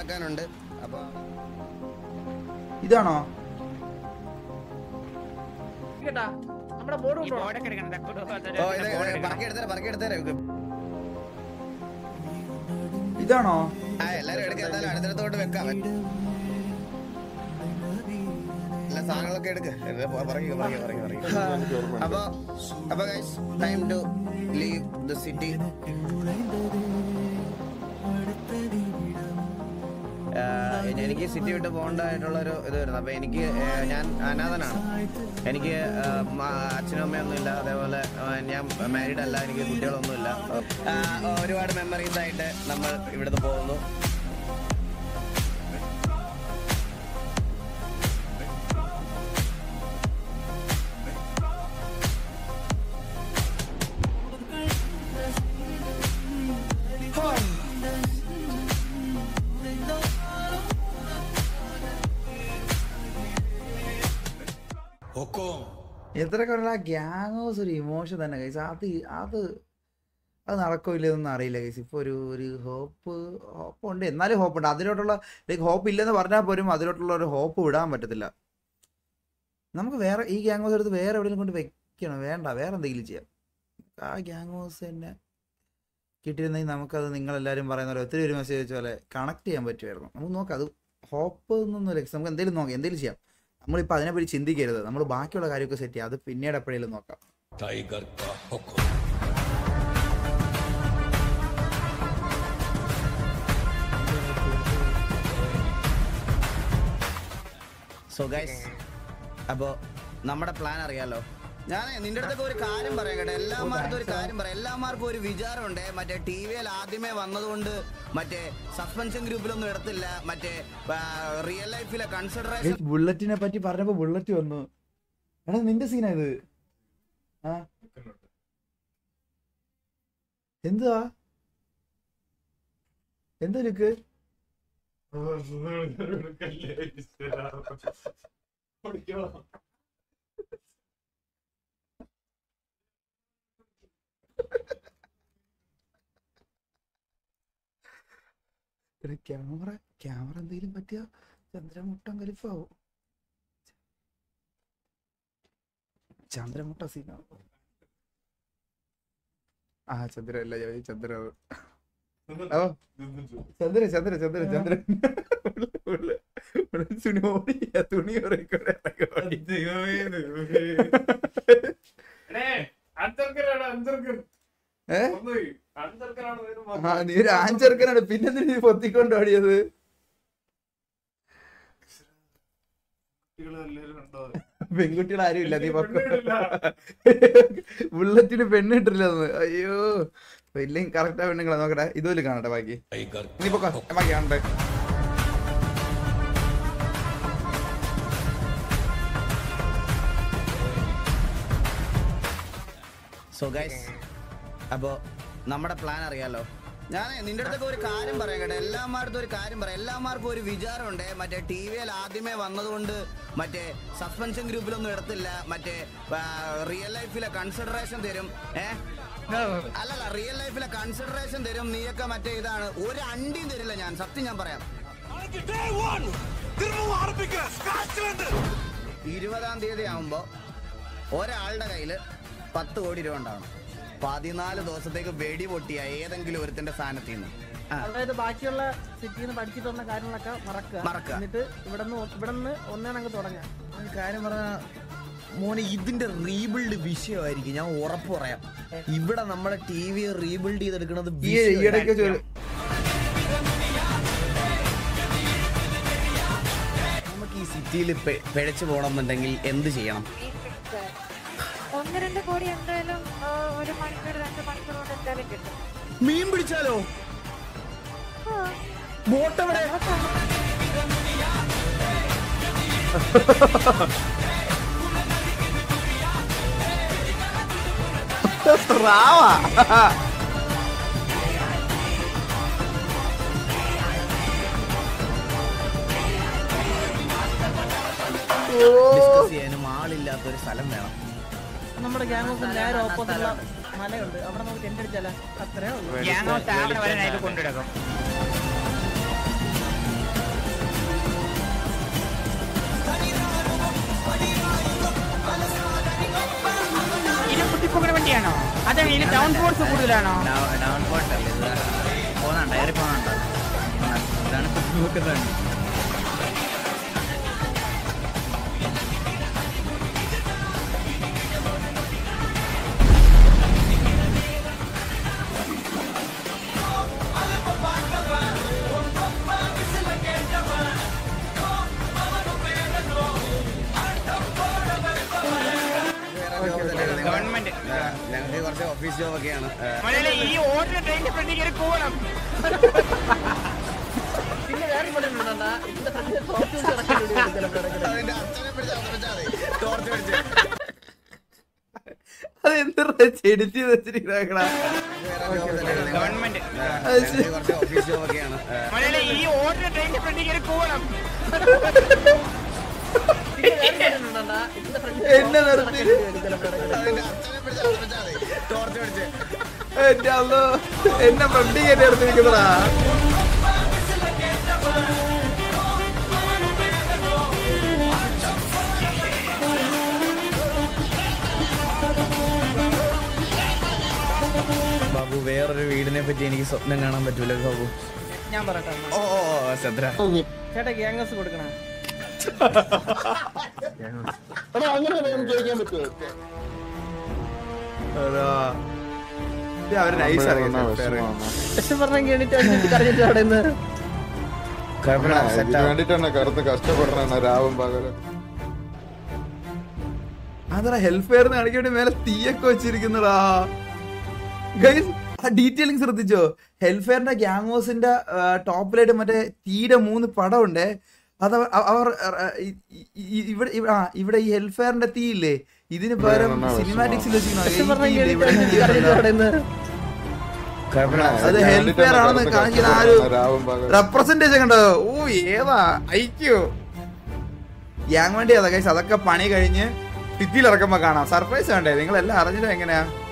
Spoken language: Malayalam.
നടക്കാനുണ്ട് അപ്പൊ ഇതാണോ കേട്ടാ നമ്മുടെ ബോർഡ് കൊണ്ടുപോകണം ബോർഡൊക്കെ എടുക്കണം ദാ കുടു പോലത്തെ ഓ ഒരു ഇത് board എടുക്കണം. പറക്കി എടുത്തേരെ പറക്കി എടുത്തേരെ ഇതാണോ ആ എല്ലാരും എടുക്കുക എന്തായാലും അടുത്തടുത്തോട്ട് വെക്കാം എല്ലാ സാധനങ്ങളൊക്കെ എടുക്ക് പറക്കി പറക്കി പറക്കി പറക്കി അപ്പൊ അപ്പൊ guys time to leave the city എനിക്ക് സിറ്റി വിട്ട് പോകേണ്ടതായിട്ടുള്ള ഒരു ഇത് വരുന്നത് അപ്പൊ എനിക്ക് ഏഹ്, ഞാൻ അനാഥനാണ് എനിക്ക് ഏഹ്, മ- അച്ഛനും അമ്മയൊന്നും ഇല്ല അതേപോലെ ഏഹ്, ഞാൻ മാരീഡ് അല്ല എനിക്ക് കുട്ടികളൊന്നും ഇല്ല ആഹ്, ഒരുപാട് മെമ്മറീസ് ആയിട്ട് നമ്മൾ ഇവിടുന്ന് പോകുന്നു എത്ര കൊല്ലം ആ ഗ്യാങ് ഹൗസ് ഒരു ഇമോഷൻ തന്നെ കൈസ് അത് അത് അത് നടക്കില്ലെന്നൊന്നും അറിയില്ല കൈസ് ഇപ്പോൾ ഒരു ഒരു ഹോപ്പ് ഹോപ്പ് ഉണ്ട് എന്നാലും ഹോപ്പ് ഉണ്ട് അതിലോട്ടുള്ള ലൈക്ക് ഹോപ്പ് ഇല്ലെന്ന് പറഞ്ഞാൽ പോലും അതിലോട്ടുള്ള ഒരു ഹോപ്പ് വിടാൻ പറ്റത്തില്ല നമുക്ക് വേറെ ഈ ഗ്യാങ് ഹൗസ് എടുത്ത് വേറെ എവിടെയെങ്കിലും കൊണ്ട് വെക്കണം വേണ്ട വേറെ എന്തെങ്കിലും ചെയ്യാം ആ ഗ്യാങ് ഹൗസ് തന്നെ കിട്ടിയിരുന്നെങ്കിൽ നമുക്കത് നിങ്ങളെല്ലാവരും പറയുന്ന പോലെ ഒത്തിരി ഒരു മെസ്സേജ് വെച്ച പോലെ കണക്ട് ചെയ്യാൻ പറ്റുമായിരുന്നു നമുക്ക് നോക്കാം അത് ഹോപ്പ് എന്നൊന്നും ലക്ഷ്യം നമുക്ക് എന്തെങ്കിലും നോക്കാം എന്തെങ്കിലും ചെയ്യാം നമ്മളിപ്പോൾ അതിനെപ്പറ്റി ചിന്തിക്കരുത് നമ്മൾ ബാക്കിയുള്ള കാര്യമൊക്കെ സെറ്റ് ചെയ്യാം അത് പിന്നീട് എപ്പോഴേലും നോക്കാം टाइगर का हुक्म സോ ഗൈസ് അപ്പോ നമ്മുടെ പ്ലാൻ അറിയാലോ ഞാൻ നിന്റെ അടുത്തൊക്കെ ഒരു കാര്യം പറയാം കേട്ടോ എല്ലാമാർക്കും ഒരു കാര്യം പറയാം എല്ലാമാർക്കും ഒരു വിചാരമുണ്ട് മറ്റേ ടി വിയിൽ ആദ്യമേ വന്നതുകൊണ്ട് മറ്റേ സസ്പെൻഷൻ ഗ്രൂപ്പിലൊന്നും എടുത്തില്ല മറ്റേ റിയൽ ലൈഫിലെ കൺസിഡറേഷൻ ബുള്ളറ്റിനെ പറ്റി പറഞ്ഞപ്പോ ബുള്ളറ്റ് വന്നു എടാ നിന്റെ സീനാ ഇത് ആ എന്തുവാ എന്താ ലുക്ക് ക്യാമറ ക്യാമറ എന്തെങ്കിലും പറ്റിയ ചന്ദ്രമുട്ടം കലിഫാവും ചന്ദ്രമുട്ട സീനാവും ആ ചന്ദ്ര അല്ല ഞാൻ ചന്ദ്ര ഓ ചന്ദ്ര ചന്ദ്ര ചന്ദ്ര ചന്ദ്ര ഉള്ള- ഉള്ള തുണി ഓടിയ തുണി ഉറങ്ങിക്കൊണ്ട് ഇറങ്ങി ഓടി. ഏ? ആ നീ ഒരു ആഞ്ചെറുക്കനാണ് പിന്നെ എന്തിനാ നീ പൊത്തിക്കൊണ്ട് ഓടിയത് പെൺകുട്ടികൾ ആരും ഇല്ല നീ പൊക്കോ ബുള്ളറ്റിന് പെണ്ണിട്ടില്ലെന്ന് അയ്യോ ഇല്ലെങ്കിൽ കറക്റ്റാ പെണ്ണുങ്ങളെ നോക്കട്ടെ ഇതുപോലെ കാണട്ടെ ബാക്കി टाइगर നീ പൊക്കോ ബാക്കി കാണട്ടെ സോ ഗൈസ് അപ്പോ നമ്മുടെ പ്ലാൻ അറിയാലോ ഞാൻ നിന്റെ അടുത്തൊക്കെ ഒരു കാര്യം പറയാം കേട്ടോ എല്ലാമാർക്കും ഒരു കാര്യം പറയാം എല്ലാമാർക്കും ഒരു വിചാരമുണ്ട് മറ്റേ ടി വിയിൽ ആദ്യമേ വന്നതുകൊണ്ട് മറ്റേ സസ്പെൻഷൻ ഗ്രൂപ്പിലൊന്നും എടുത്തില്ല മറ്റേ റിയൽ ലൈഫിലെ കൺസിഡറേഷൻ തരും ഏ അല്ലല്ല റിയൽ ലൈഫിലെ കൺസിഡറേഷൻ തരും നീയൊക്കെ മറ്റേ ഇതാണ് ഒരു അണ്ടിയും തരില്ല ഞാൻ സത്യം ഞാൻ പറയാം ഇരുപതാം തീയതി ആവുമ്പോ ഒരാളുടെ കയ്യില് പത്ത് കോടി രൂപ ഉണ്ടാവണം പതിനാല് ദിവസത്തേക്ക് വെടി പൊട്ടിയ ഏതെങ്കിലും ഒരുത്തിന്റെ സ്ഥാനത്ത് നിന്ന് ആ, അതായത് ബാക്കിയുള്ള സിറ്റിയിൽ നിന്ന് പഠിച്ചിട്ട് വന്ന കാര്യങ്ങളൊക്കെ മറക്കുക മറക്കുക. എന്നിട്ട് ഇവിടെ നിന്ന് ഇവിടെ നിന്ന് ഒന്നേണങ്ങ് തുടങ്ങാം ഒരു കാര്യം പറഞ്ഞ മോനെ ഇതിന്റെ റീബിൽഡ് വിഷയമായിരിക്കും ഞാൻ ഉറപ്പ് പറയാം ഇവിടെ നമ്മുടെ ടി വി റീബിൽഡ് ചെയ്തെടുക്കുന്നത് ഈ ഈയിടയ്ക്ക് ചോ- നമുക്ക് ഈ സിറ്റിയിൽ പിഴച്ചു പോകണമെന്നുണ്ടെങ്കിൽ എന്ത് ചെയ്യണം ഒന്ന് രണ്ട് കോടി എന്തായാലും ആ, ഒരു മണിക്കൂർ രണ്ട് മണിക്കൂർ കൊണ്ട് എന്തായാലും കിട്ടും മീൻ പിടിച്ചാലോ ആ, ബോട്ട് എവിടെ റാവാ ഡിസ്കസ് ചെയ്യാനും ആളില്ലാത്ത ഒരു സ്ഥലം വേണം നമ്മുടെ ഗ്യാങ് ഹൗസ് നേരെ ഓപ്പോസിറ്റുള്ള മലയുണ്ട് അവിടെ നമുക്ക് ടെന്റ് അടിച്ചാലോ അത്രേ ഉള്ളൂ ഗ്യാങ് ഹൗസ് അവിടെ വരെ നൈറ്റ് കൊണ്ടുവിടും അതെ ഇനി ഡൗൺ ഫോഴ്സ് കൂടുതലാണോ ഡൗൺ ഫോൾട്ട് അല്ലേ ഇത് പോകുന്നുണ്ട് ഏറി പോകുന്നുണ്ട് ഇതാണ് നോക്കുന്നത് ഗവൺമെന്റ് ഞങ്ങൾക്ക് കുറച്ച് ഓഫീസ് ജോബ് ഒക്കെയാണ് മലയാളി ഈ ഓർഡർ ട്രെയിനിന്റെ ഫ്രണ്ടിൽ കയറി പോകണം അതിന്റെ അച്ഛനെ പിടിച്ച് അവതരിപ്പിച്ചാൽ മതി. ടോർച്ച് പിടിച്ച്. അത് എന്താ ചെടിച്ച് വെച്ചിരിക്കണ ഗവൺമെന്റ് ഞങ്ങൾക്ക് കുറച്ച് ഓഫീസ് ജോബ് ഒക്കെയാണ് മലയാളി ഈ ഓർഡർ ട്രെയിനിന്റെ ഫ്രണ്ടിൽ കയറി പോകണം എന്നെ നിർത്തി അതിന്റെ അച്ഛനെ പിടിച്ച് അവതരിപ്പിച്ചാൽ മതി. ടോർച്ച് പിടിച്ച്. എന്റെ അല്ലോ എന്നെ ഫ്രണ്ടി കയറ്റി എടുത്തിരിക്കുന്നടാ ബാബു വേറൊരു വീടിനെ പറ്റി എനിക്ക് സ്വപ്നം കാണാൻ പറ്റൂല ബാബു ഞാൻ പറയട്ടെ എന്നാ. ഓ ഓ ഓ, ശ്രദ്ധ ചേട്ടാ ഗ്യാങ്സ് കൊടുക്കണ അതാ. ഇത് അവര് നൈസ് പക്ഷെ പറഞ്ഞെങ്കിൽ എണീറ്റ് കറിഞ്ഞിട്ട് അവിടെ നിന്ന് കുഴപ്പമില്ല ഇതിന് സെറ്റ് ആവും. വേണ്ടിട്ടാണ് കറുത്ത് കഷ്ടപ്പെടണ രാവും പകലും അതാ ഹെൽപ്പ് ഫെയർ കാണിക്കാൻ വേണ്ടി മേലെ തീയൊക്കെ വെച്ചിരിക്കുന്നടാ ഗൈസ് ആ ഡീറ്റെയിലിംഗ് ശ്രദ്ധിച്ചോ ഹെൽഫെയറിന്റെ ഗ്യാങ്സിന്റെ ടോപ്പിലായിട്ട് മറ്റേ തീയുടെ മൂന്ന് പടമുണ്ട് അത് അവ- അവ- അവർ ആ, ഈ- ഈ- ഇവിടെ ഇവിടെ- ആ ഇവിടെ ഈ ഹെൽഫെയറിന്റെ തീ ഇല്ലേ ഇതിന് പകരം വേണമെന്നാ സിനിമാറ്റിക്സിൽ പറഞ്ഞെങ്കിൽ എണീറ്റ് കറിഞ്ഞിട്ട് അവിടെ നിന്ന് കുഴപ്പമില്ല അത് ഇതിന് ഹെൽപ്പ് ഫെയർ വേണ്ടിട്ടാണ് ആണെന്ന് കറുത്ത് കാണിക്കുന്ന ആ ഒരു കഷ്ടപ്പെടണ രാവും പകലും റെപ്രസെന്റേഷൻ കണ്ടോ ഓ ഏതാ ഐക്യോ ഗ്യാങ് വേണ്ടി അതാ ഗൈസ് അതൊക്കെ പണി കഴിഞ്ഞ് ഭിത്തിയിൽ ഇറക്കുമ്പോ കാണാം സർപ്രൈസ് വേണ്ടേ നിങ്ങൾ എല്ലാം അറിഞ്ഞിട്ട് എങ്ങനെയാ